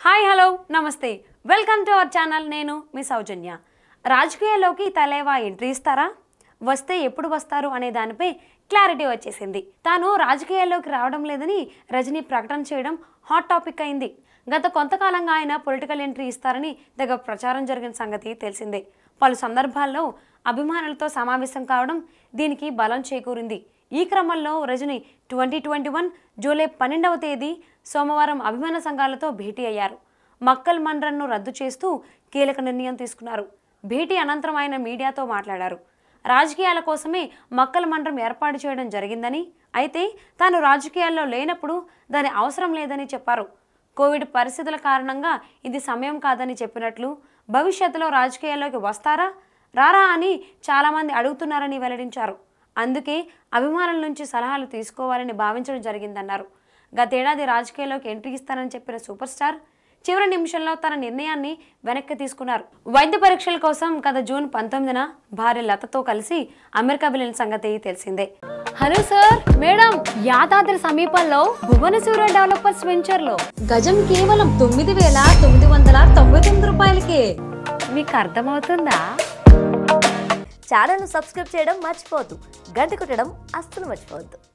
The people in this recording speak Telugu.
హాయ్ హలో నమస్తే వెల్కమ్ టు అవర్ ఛానల్ నేను మీ సౌజన్య రాజకీయాల్లోకి తలేవా ఎంట్రీ ఇస్తారా వస్తే ఎప్పుడు వస్తారు అనే దానిపై క్లారిటీ వచ్చేసింది తాను రాజకీయాల్లోకి రావడం లేదని రజనీ ప్రకటన చేయడం హాట్ టాపిక్ అయింది గత కొంతకాలంగా ఆయన పొలిటికల్ ఎంట్రీ ఇస్తారని తెగ ప్రచారం జరిగిన సంగతి తెలిసిందే పలు సందర్భాల్లో అభిమానులతో సమావేశం కావడం దీనికి బలం చేకూరింది ఈ క్రమంలో Rajini twenty twenty one July పన్నెండవ తేదీ సోమవారం అభిమాన సంఘాలతో భేటీ అయ్యారు మక్కల్ మండ్రన్ను రద్దు చేస్తూ కీలక నిర్ణయం తీసుకున్నారు భేటీ అనంతరం ఆయన మీడియాతో మాట్లాడారు రాజకీయాల కోసమే మక్కల మండలం ఏర్పాటు చేయడం జరిగిందని అయితే తాను రాజకీయాల్లో లేనప్పుడు దాని అవసరం లేదని చెప్పారు కోవిడ్ పరిస్థితుల కారణంగా ఇది సమయం కాదని చెప్పినట్లు భవిష్యత్తులో రాజకీయాల్లోకి వస్తారా రారా అని చాలామంది అడుగుతున్నారని వెల్లడించారు అందుకే అభిమానుల నుంచి సలహాలు తీసుకోవాలని భావించడం జరిగిందన్నారు గతేడాది రాజకీయాల్లోకి ఎంట్రీ ఇస్తానని చెప్పిన సూపర్ స్టార్ చివరి నిమిషంలో తన నిర్ణయాన్ని వెనక్కి తీసుకున్నారు వైద్య పరీక్షల కోసం గత జూన్ పంతొమ్మిదిన భార్య లతతో కలిసి అమెరికా వెళ్ళిన సంగతి తెలిసిందే హలో సార్ మేడం యాదాద్రి సమీపంలో భువనసూర డెవలపర్స్ వెంచర్ లో గజం కేవలం తొమ్మిది వేల తొమ్మిది వందల తొంభై తొమ్మిది రూపాయలకే మీకు అర్థమవుతుందా ఛానల్ను సబ్స్క్రైబ్ చేయడం మర్చిపోవద్దు గంట కొట్టడం అస్సలు మర్చిపోవద్దు